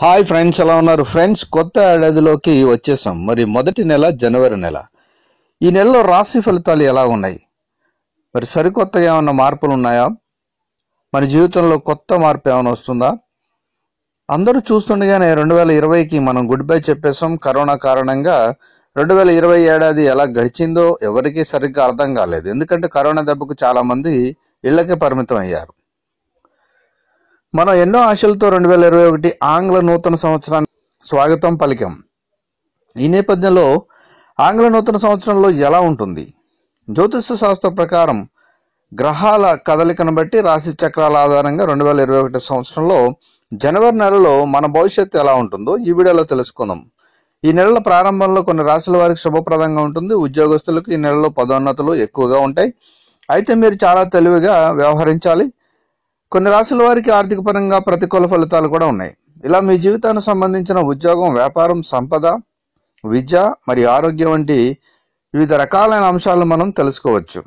hi friends ఎలా ఉన్నారు friends కొత్త ఏడాదిలోకి వచ్చేసాం మరి మొదటి నెల జనవరి నెల ఈ నెలలో రాశి ఫలితాలు ఎలా ఉన్నాయి మరి సరికొత్త ఏమైనా మార్పులు ఉన్నాయా మన జీవితంలో కొత్త మార్పు ఏమైనా వస్తుందా అందరూ చూస్తుండగానే రెండు వేల ఇరవైకి మనం గుడ్ బై చెప్పేసాం కరోనా కారణంగా రెండు వేల ఇరవై ఏడాది ఎలా గడిచిందో ఎవరికీ సరిగ్గా అర్థం కాలేదు ఎందుకంటే కరోనా దెబ్బకు చాలా మంది ఇళ్లకే పరిమితం అయ్యారు మనం ఎన్నో ఆశలతో రెండు వేల ఇరవై ఒకటి ఆంగ్ల నూతన సంవత్సరానికి స్వాగతం పలికాం ఈ నేపథ్యంలో ఆంగ్ల నూతన సంవత్సరంలో ఎలా ఉంటుంది జ్యోతిష శాస్త్ర ప్రకారం గ్రహాల కదలికను బట్టి రాశి చక్రాల ఆధారంగా రెండు వేల ఇరవై ఒకటి సంవత్సరంలో జనవరి నెలలో మన భవిష్యత్తు ఎలా ఉంటుందో ఈ వీడియోలో తెలుసుకుందాం ఈ నెలల ప్రారంభంలో కొన్ని రాశుల వారికి శుభప్రదంగా ఉంటుంది ఉద్యోగస్తులకు ఈ నెలలో పదోన్నతులు ఎక్కువగా ఉంటాయి అయితే మీరు చాలా తెలివిగా వ్యవహరించాలి కొన్ని రాశుల వారికి ఆర్థిక పరంగా ప్రతికూల ఫలితాలు కూడా ఉన్నాయి ఇలా మీ జీవితానికి సంబంధించిన ఉద్యోగం వ్యాపారం సంపద విద్య మరియు ఆరోగ్యం వంటి వివిధ రకాలైన అంశాలను మనం తెలుసుకోవచ్చు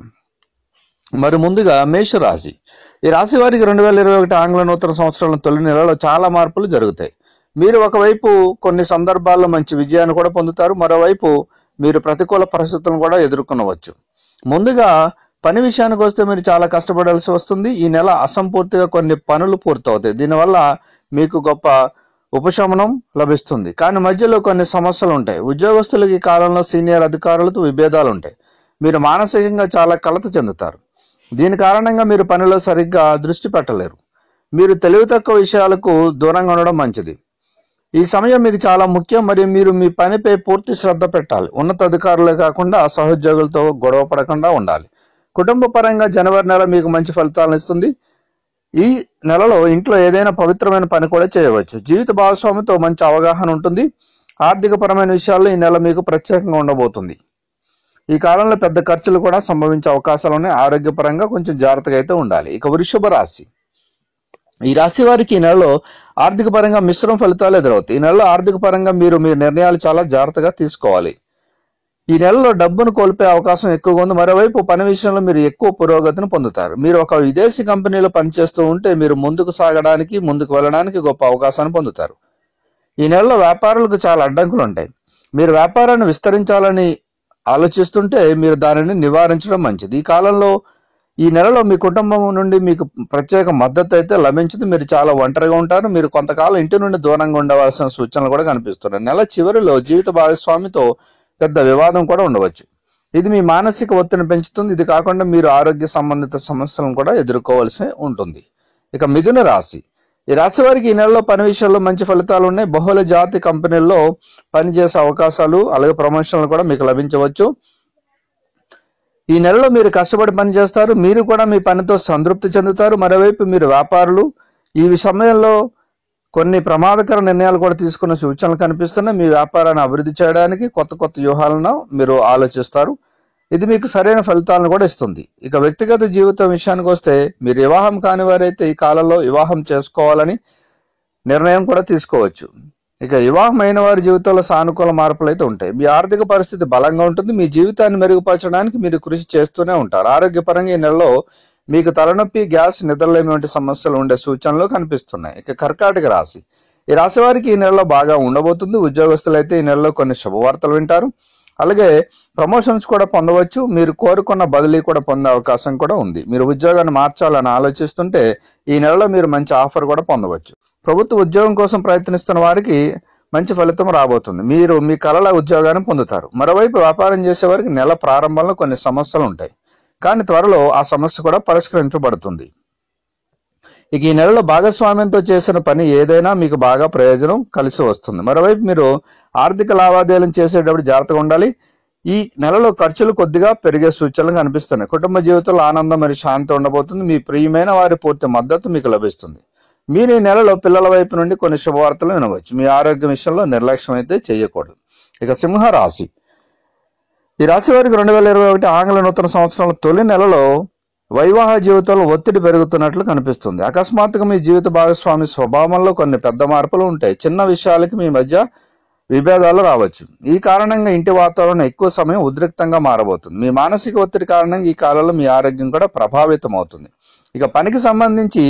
మరి ముందుగా మేషరాశి ఈ రాశి వారికి రెండు వేల ఇరవై ఒకటి ఆంగ్ల నూతన సంవత్సరంలో తొలి నెలలో చాలా మార్పులు జరుగుతాయి మీరు ఒకవైపు కొన్ని సందర్భాల్లో మంచి విజయాన్ని కూడా పొందుతారు మరోవైపు మీరు ప్రతికూల పరిస్థితులను కూడా ఎదుర్కొనవచ్చు ముందుగా పని విషయానికి వస్తే మీరు చాలా కష్టపడాల్సి వస్తుంది ఈ నెల అసంపూర్తిగా కొన్ని పనులు పూర్తవుతాయి దీనివల్ల మీకు గొప్ప ఉపశమనం లభిస్తుంది కానీ మధ్యలో కొన్ని సమస్యలు ఉంటాయి ఉద్యోగస్తులకి ఈ కాలంలో సీనియర్ అధికారులతో విభేదాలు ఉంటాయి మీరు మానసికంగా చాలా కలత చెందుతారు దీని కారణంగా మీరు పనిలో సరిగ్గా దృష్టి పెట్టలేరు మీరు తెలివి తక్కువ విషయాలకు దూరంగా ఉండడం మంచిది ఈ సమయం మీకు చాలా ముఖ్యం మరియు మీరు మీ పనిపై పూర్తి శ్రద్ధ పెట్టాలి ఉన్నతాధికారులే కాకుండా సహోద్యోగులతో గొడవ పడకుండా ఉండాలి కుటుంబ పరంగా జనవరి నెల మీకు మంచి ఫలితాలను ఇస్తుంది ఈ నెలలో ఇంట్లో ఏదైనా పవిత్రమైన పని కూడా చేయవచ్చు జీవిత భాగస్వామితో మంచి అవగాహన ఉంటుంది ఆర్థిక పరమైన విషయాల్లో ఈ నెల మీకు ప్రత్యేకంగా ఉండబోతుంది ఈ కాలంలో పెద్ద ఖర్చులు కూడా సంభవించే అవకాశాలు ఉన్నాయి ఆరోగ్యపరంగా కొంచెం జాగ్రత్తగా అయితే ఉండాలి ఇక వృషభ రాశి ఈ రాశి వారికి ఈ నెలలో ఆర్థిక పరంగా మిశ్రమ ఫలితాలు ఎదురవుతాయి ఈ నెలలో ఆర్థిక పరంగా మీరు మీ నిర్ణయాలు చాలా జాగ్రత్తగా తీసుకోవాలి ఈ నెలలో డబ్బును కోల్పోయే అవకాశం ఎక్కువగా ఉంది మరోవైపు పని విషయంలో మీరు ఎక్కువ పురోగతిని పొందుతారు మీరు ఒక విదేశీ కంపెనీలో పనిచేస్తూ ఉంటే మీరు ముందుకు సాగడానికి ముందుకు వెళ్ళడానికి గొప్ప అవకాశాన్ని పొందుతారు ఈ నెలలో వ్యాపారులకు చాలా అడ్డంకులు ఉంటాయి మీరు వ్యాపారాన్ని విస్తరించాలని ఆలోచిస్తుంటే మీరు దానిని నివారించడం మంచిది ఈ కాలంలో ఈ నెలలో మీ కుటుంబం నుండి మీకు ప్రత్యేక మద్దతు అయితే లభించదు మీరు చాలా ఒంటరిగా ఉంటారు మీరు కొంతకాలం ఇంటి నుండి దూరంగా ఉండవలసిన సూచనలు కూడా కనిపిస్తున్నాయి నెల చివరిలో జీవిత భాగస్వామితో పెద్ద వివాదం కూడా ఉండవచ్చు ఇది మీ మానసిక ఒత్తిడిని పెంచుతుంది ఇది కాకుండా మీరు ఆరోగ్య సంబంధిత సమస్యలను కూడా ఎదుర్కోవాల్సి ఉంటుంది ఇక మిథున రాశి ఈ రాశి వారికి ఈ నెలలో పని విషయంలో మంచి ఫలితాలు ఉన్నాయి బహుళ జాతి కంపెనీల్లో పనిచేసే అవకాశాలు అలాగే ప్రమోషన్లు కూడా మీకు లభించవచ్చు ఈ నెలలో మీరు కష్టపడి పని చేస్తారు మీరు కూడా మీ పనితో సంతృప్తి చెందుతారు మరోవైపు మీరు వ్యాపారులు ఈ సమయంలో కొన్ని ప్రమాదకర నిర్ణయాలు కూడా తీసుకున్న సూచనలు కనిపిస్తున్నాయి మీ వ్యాపారాన్ని అభివృద్ధి చేయడానికి కొత్త కొత్త వ్యూహాలను మీరు ఆలోచిస్తారు ఇది మీకు సరైన ఫలితాలను కూడా ఇస్తుంది ఇక వ్యక్తిగత జీవితం విషయానికి వస్తే మీరు వివాహం కాని వారైతే ఈ కాలంలో వివాహం చేసుకోవాలని నిర్ణయం కూడా తీసుకోవచ్చు ఇక వివాహం అయిన వారి జీవితంలో సానుకూల మార్పులు అయితే ఉంటాయి మీ ఆర్థిక పరిస్థితి బలంగా ఉంటుంది మీ జీవితాన్ని మెరుగుపరచడానికి మీరు కృషి చేస్తూనే ఉంటారు ఆరోగ్యపరంగా ఈ నెలలో మీకు తలనొప్పి గ్యాస్ నిద్రలేమి వంటి సమస్యలు ఉండే సూచనలు కనిపిస్తున్నాయి ఇక కర్కాటక రాశి ఈ రాశి వారికి ఈ నెలలో బాగా ఉండబోతుంది ఉద్యోగస్తులు అయితే ఈ నెలలో కొన్ని శుభవార్తలు వింటారు అలాగే ప్రమోషన్స్ కూడా పొందవచ్చు మీరు కోరుకున్న బదిలీ కూడా పొందే అవకాశం కూడా ఉంది మీరు ఉద్యోగాన్ని మార్చాలని ఆలోచిస్తుంటే ఈ నెలలో మీరు మంచి ఆఫర్ కూడా పొందవచ్చు ప్రభుత్వ ఉద్యోగం కోసం ప్రయత్నిస్తున్న వారికి మంచి ఫలితం రాబోతుంది మీరు మీ కళల ఉద్యోగాన్ని పొందుతారు మరోవైపు వ్యాపారం చేసే వారికి నెల ప్రారంభంలో కొన్ని సమస్యలు ఉంటాయి కానీ త్వరలో ఆ సమస్య కూడా పరిష్కరించబడుతుంది ఇక ఈ నెలలో భాగస్వామ్యంతో చేసిన పని ఏదైనా మీకు బాగా ప్రయోజనం కలిసి వస్తుంది మరోవైపు మీరు ఆర్థిక లావాదేవీలను చేసేటప్పుడు జాగ్రత్తగా ఉండాలి ఈ నెలలో ఖర్చులు కొద్దిగా పెరిగే సూచనలు కనిపిస్తున్నాయి కుటుంబ జీవితంలో ఆనందం మరియు శాంతి ఉండబోతుంది మీ ప్రియమైన వారి పూర్తి మద్దతు మీకు లభిస్తుంది మీరు ఈ నెలలో పిల్లల వైపు నుండి కొన్ని శుభవార్తలు వినవచ్చు మీ ఆరోగ్యం విషయంలో నిర్లక్ష్యం అయితే చేయకూడదు ఇక సింహ రాశి ఈ రాశి వారికి రెండు వేల ఇరవై ఒకటి ఆంగ్ల నూతన సంవత్సరంలో తొలి నెలలో వైవాహ జీవితంలో ఒత్తిడి పెరుగుతున్నట్లు కనిపిస్తుంది అకస్మాత్తుగా మీ జీవిత భాగస్వామి స్వభావంలో కొన్ని పెద్ద మార్పులు ఉంటాయి చిన్న విషయాలకి మీ మధ్య విభేదాలు రావచ్చు ఈ కారణంగా ఇంటి వాతావరణం ఎక్కువ సమయం ఉద్రిక్తంగా మారబోతుంది మీ మానసిక ఒత్తిడి కారణంగా ఈ కాలంలో మీ ఆరోగ్యం కూడా ప్రభావితం అవుతుంది ఇక పనికి సంబంధించి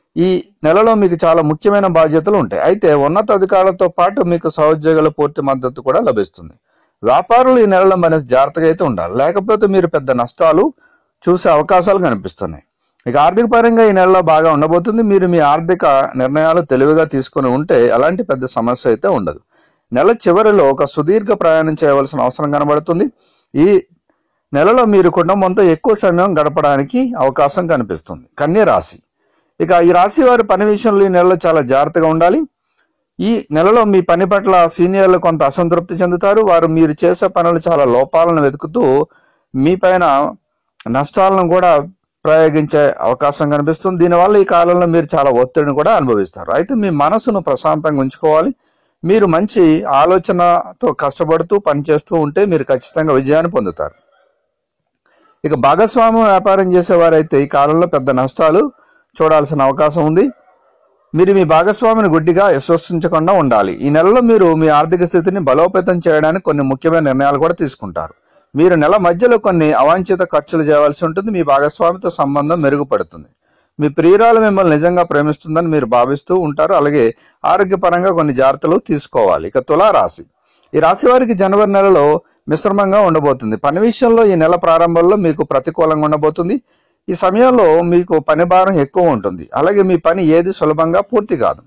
ఈ నెలలో మీకు చాలా ముఖ్యమైన బాధ్యతలు ఉంటాయి అయితే ఉన్నత అధికారులతో పాటు మీకు సహోద్యోగుల పూర్తి మద్దతు కూడా లభిస్తుంది వ్యాపారులు ఈ నెలలో మరి జాగ్రత్తగా అయితే ఉండాలి లేకపోతే మీరు పెద్ద నష్టాలు చూసే అవకాశాలు కనిపిస్తున్నాయి ఇక ఆర్థిక పరంగా ఈ నెలలో బాగా ఉండబోతుంది మీరు మీ ఆర్థిక నిర్ణయాలు తెలివిగా తీసుకుని ఉంటే అలాంటి పెద్ద సమస్య అయితే ఉండదు నెల చివరిలో ఒక సుదీర్ఘ ప్రయాణం చేయవలసిన అవసరం కనబడుతుంది ఈ నెలలో మీరు కుటుంబంతో ఎక్కువ సమయం గడపడానికి అవకాశం కనిపిస్తుంది కన్య రాశి ఇక ఈ రాశి వారి పని విషయంలో ఈ నెలలో చాలా జాగ్రత్తగా ఉండాలి ఈ నెలలో మీ పని పట్ల సీనియర్లు కొంత అసంతృప్తి చెందుతారు వారు మీరు చేసే పనులు చాలా లోపాలను వెతుకుతూ మీ పైన నష్టాలను కూడా ప్రయోగించే అవకాశం కనిపిస్తుంది దీనివల్ల ఈ కాలంలో మీరు చాలా ఒత్తిడిని కూడా అనుభవిస్తారు అయితే మీ మనసును ప్రశాంతంగా ఉంచుకోవాలి మీరు మంచి ఆలోచనతో కష్టపడుతూ పనిచేస్తూ ఉంటే మీరు ఖచ్చితంగా విజయాన్ని పొందుతారు ఇక భాగస్వామ్యం వ్యాపారం చేసేవారైతే ఈ కాలంలో పెద్ద నష్టాలు చూడాల్సిన అవకాశం ఉంది మీరు మీ భాగస్వామిని గుడ్డిగా విశ్వసించకుండా ఉండాలి ఈ నెలలో మీరు మీ ఆర్థిక స్థితిని బలోపేతం చేయడానికి కొన్ని ముఖ్యమైన నిర్ణయాలు కూడా తీసుకుంటారు మీరు నెల మధ్యలో కొన్ని అవాంఛిత ఖర్చులు చేయవలసి ఉంటుంది మీ భాగస్వామితో సంబంధం మెరుగుపడుతుంది మీ ప్రియురాలు మిమ్మల్ని నిజంగా ప్రేమిస్తుందని మీరు భావిస్తూ ఉంటారు అలాగే ఆరోగ్యపరంగా కొన్ని జాగ్రత్తలు తీసుకోవాలి ఇక తులా రాశి ఈ రాశి వారికి జనవరి నెలలో మిశ్రమంగా ఉండబోతుంది పని విషయంలో ఈ నెల ప్రారంభంలో మీకు ప్రతికూలంగా ఉండబోతుంది ఈ సమయంలో మీకు పని భారం ఎక్కువ ఉంటుంది అలాగే మీ పని ఏది సులభంగా పూర్తి కాదు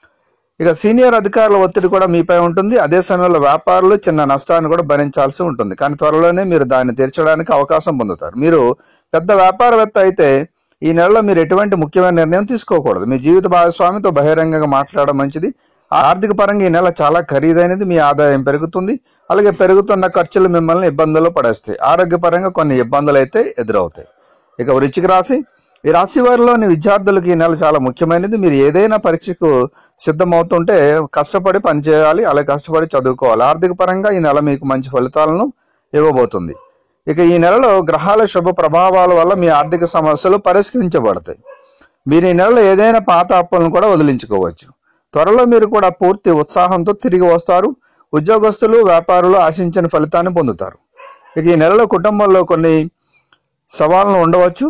ఇక సీనియర్ అధికారుల ఒత్తిడి కూడా మీపై ఉంటుంది అదే సమయంలో వ్యాపారులు చిన్న నష్టాన్ని కూడా భరించాల్సి ఉంటుంది కానీ త్వరలోనే మీరు దాన్ని తీర్చడానికి అవకాశం పొందుతారు మీరు పెద్ద వ్యాపారవేత్త అయితే ఈ నెలలో మీరు ఎటువంటి ముఖ్యమైన నిర్ణయం తీసుకోకూడదు మీ జీవిత భాగస్వామితో బహిరంగంగా మాట్లాడడం మంచిది ఆర్థిక పరంగా ఈ నెల చాలా ఖరీదైనది మీ ఆదాయం పెరుగుతుంది అలాగే పెరుగుతున్న ఖర్చులు మిమ్మల్ని ఇబ్బందుల్లో పడేస్తాయి ఆరోగ్యపరంగా కొన్ని ఇబ్బందులు అయితే ఎదురవుతాయి ఇక వృశ్చిక రాశి ఈ రాశి వారిలోని విద్యార్థులకి ఈ నెల చాలా ముఖ్యమైనది మీరు ఏదైనా పరీక్షకు సిద్ధమవుతుంటే కష్టపడి పనిచేయాలి అలాగే కష్టపడి చదువుకోవాలి ఆర్థిక పరంగా ఈ నెల మీకు మంచి ఫలితాలను ఇవ్వబోతుంది ఇక ఈ నెలలో గ్రహాల శుభ ప్రభావాల వల్ల మీ ఆర్థిక సమస్యలు పరిష్కరించబడతాయి మీరు ఈ నెలలో ఏదైనా పాత అప్పులను కూడా వదిలించుకోవచ్చు త్వరలో మీరు కూడా పూర్తి ఉత్సాహంతో తిరిగి వస్తారు ఉద్యోగస్తులు వ్యాపారులు ఆశించిన ఫలితాన్ని పొందుతారు ఇక ఈ నెలలో కుటుంబంలో కొన్ని సవాళ్ళను ఉండవచ్చు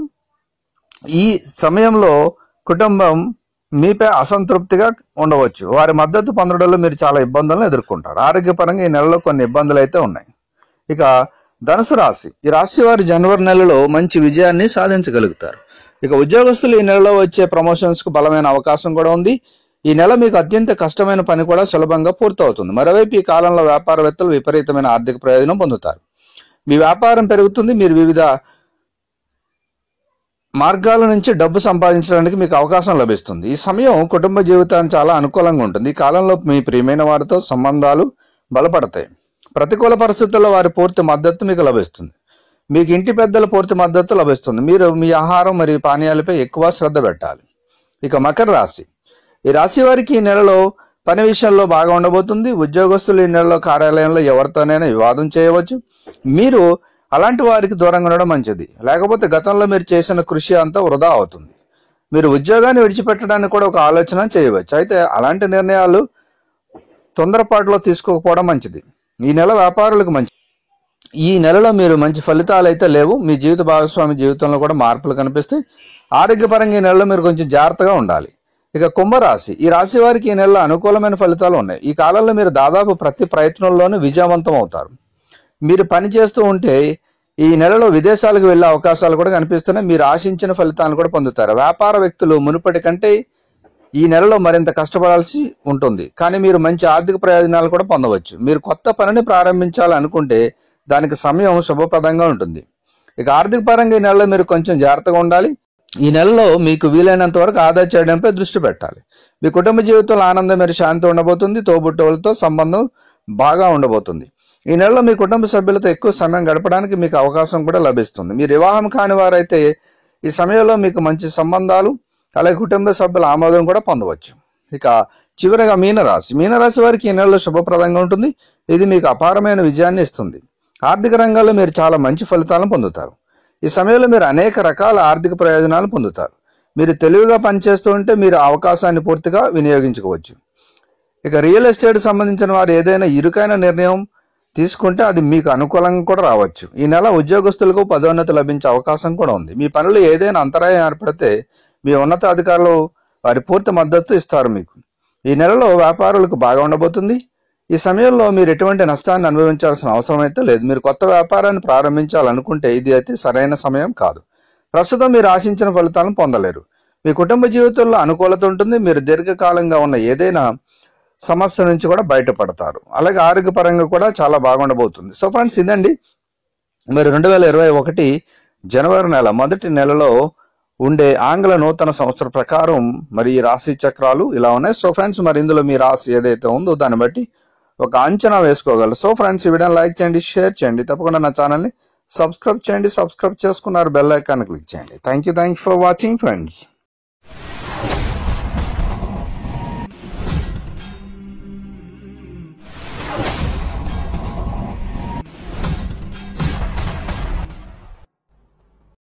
ఈ సమయంలో కుటుంబం మీపై అసంతృప్తిగా ఉండవచ్చు వారి మద్దతు పొందడంలో మీరు చాలా ఇబ్బందులను ఎదుర్కొంటారు ఆరోగ్యపరంగా ఈ నెలలో కొన్ని ఇబ్బందులు అయితే ఉన్నాయి ఇక ధనుసు రాశి ఈ రాశి వారి జనవరి నెలలో మంచి విజయాన్ని సాధించగలుగుతారు ఇక ఉద్యోగస్తులు ఈ నెలలో వచ్చే ప్రమోషన్స్ కు బలమైన అవకాశం కూడా ఉంది ఈ నెల మీకు అత్యంత కష్టమైన పని కూడా సులభంగా పూర్తవుతుంది మరోవైపు ఈ కాలంలో వ్యాపారవేత్తలు విపరీతమైన ఆర్థిక ప్రయోజనం పొందుతారు మీ వ్యాపారం పెరుగుతుంది మీరు వివిధ మార్గాల నుంచి డబ్బు సంపాదించడానికి మీకు అవకాశం లభిస్తుంది ఈ సమయం కుటుంబ జీవితానికి చాలా అనుకూలంగా ఉంటుంది ఈ కాలంలో మీ ప్రియమైన వారితో సంబంధాలు బలపడతాయి ప్రతికూల పరిస్థితుల్లో వారి పూర్తి మద్దతు మీకు లభిస్తుంది మీకు ఇంటి పెద్దల పూర్తి మద్దతు లభిస్తుంది మీరు మీ ఆహారం మరియు పానీయాలపై ఎక్కువ శ్రద్ధ పెట్టాలి ఇక మకర రాశి ఈ రాశి వారికి ఈ నెలలో పని విషయంలో బాగా ఉండబోతుంది ఉద్యోగస్తులు ఈ నెలలో కార్యాలయంలో ఎవరితోనైనా వివాదం చేయవచ్చు మీరు అలాంటి వారికి దూరంగా ఉండడం మంచిది లేకపోతే గతంలో మీరు చేసిన కృషి అంతా వృధా అవుతుంది మీరు ఉద్యోగాన్ని విడిచిపెట్టడానికి కూడా ఒక ఆలోచన చేయవచ్చు అయితే అలాంటి నిర్ణయాలు తొందరపాటులో తీసుకోకపోవడం మంచిది ఈ నెల వ్యాపారులకు మంచి ఈ నెలలో మీరు మంచి ఫలితాలు అయితే లేవు మీ జీవిత భాగస్వామి జీవితంలో కూడా మార్పులు కనిపిస్తాయి ఆరోగ్యపరంగా ఈ నెలలో మీరు కొంచెం జాగ్రత్తగా ఉండాలి ఇక కుంభరాశి ఈ రాశి వారికి ఈ నెలలో అనుకూలమైన ఫలితాలు ఉన్నాయి ఈ కాలంలో మీరు దాదాపు ప్రతి ప్రయత్నంలోనూ విజయవంతం అవుతారు మీరు పని చేస్తూ ఉంటే ఈ నెలలో విదేశాలకు వెళ్ళే అవకాశాలు కూడా కనిపిస్తున్నాయి మీరు ఆశించిన ఫలితాలను కూడా పొందుతారు వ్యాపార వ్యక్తులు మునుపటి కంటే ఈ నెలలో మరింత కష్టపడాల్సి ఉంటుంది కానీ మీరు మంచి ఆర్థిక ప్రయోజనాలు కూడా పొందవచ్చు మీరు కొత్త పనిని ప్రారంభించాలనుకుంటే దానికి సమయం శుభప్రదంగా ఉంటుంది ఇక ఆర్థిక పరంగా ఈ నెలలో మీరు కొంచెం జాగ్రత్తగా ఉండాలి ఈ నెలలో మీకు వీలైనంత వరకు ఆదా చేయడంపై దృష్టి పెట్టాలి మీ కుటుంబ జీవితంలో ఆనందం మరియు శాంతి ఉండబోతుంది తోబుట్టువులతో సంబంధం బాగా ఉండబోతుంది ఈ నెలలో మీ కుటుంబ సభ్యులతో ఎక్కువ సమయం గడపడానికి మీకు అవకాశం కూడా లభిస్తుంది మీరు వివాహం కాని వారైతే ఈ సమయంలో మీకు మంచి సంబంధాలు అలాగే కుటుంబ సభ్యుల ఆమోదం కూడా పొందవచ్చు ఇక చివరగా మీనరాశి మీనరాశి వారికి ఈ నెలలో శుభప్రదంగా ఉంటుంది ఇది మీకు అపారమైన విజయాన్ని ఇస్తుంది ఆర్థిక రంగంలో మీరు చాలా మంచి ఫలితాలను పొందుతారు ఈ సమయంలో మీరు అనేక రకాల ఆర్థిక ప్రయోజనాలు పొందుతారు మీరు తెలివిగా పనిచేస్తూ ఉంటే మీరు ఆ అవకాశాన్ని పూర్తిగా వినియోగించుకోవచ్చు ఇక రియల్ ఎస్టేట్ సంబంధించిన వారు ఏదైనా ఇరుకైన నిర్ణయం తీసుకుంటే అది మీకు అనుకూలంగా కూడా రావచ్చు ఈ నెల ఉద్యోగస్తులకు పదోన్నతి లభించే అవకాశం కూడా ఉంది మీ పనులు ఏదైనా అంతరాయం ఏర్పడితే మీ ఉన్నత అధికారులు వారి పూర్తి మద్దతు ఇస్తారు మీకు ఈ నెలలో వ్యాపారులకు బాగా ఉండబోతుంది ఈ సమయంలో మీరు ఎటువంటి నష్టాన్ని అనుభవించాల్సిన అవసరం అయితే లేదు మీరు కొత్త వ్యాపారాన్ని ప్రారంభించాలనుకుంటే ఇది అయితే సరైన సమయం కాదు ప్రస్తుతం మీరు ఆశించిన ఫలితాలను పొందలేరు మీ కుటుంబ జీవితంలో అనుకూలత ఉంటుంది మీరు దీర్ఘకాలంగా ఉన్న ఏదైనా సమస్య నుంచి కూడా బయటపడతారు అలాగే ఆరోగ్యపరంగా కూడా చాలా బాగుండబోతుంది సో ఫ్రెండ్స్ ఇదండి మరి రెండు వేల ఇరవై ఒకటి జనవరి నెల మొదటి నెలలో ఉండే ఆంగ్ల నూతన సంవత్సర ప్రకారం మరి ఈ రాశి చక్రాలు ఇలా ఉన్నాయి సో ఫ్రెండ్స్ మరి ఇందులో మీ రాశి ఏదైతే ఉందో దాన్ని బట్టి ఒక అంచనా వేసుకోగలరు సో ఫ్రెండ్స్ ఈ వీడియోని లైక్ చేయండి షేర్ చేయండి తప్పకుండా నా ఛానల్ని సబ్స్క్రైబ్ చేయండి సబ్స్క్రైబ్ చేసుకున్నారు బెల్ ఐకాన్ క్లిక్ చేయండి thank you thank you for watching friends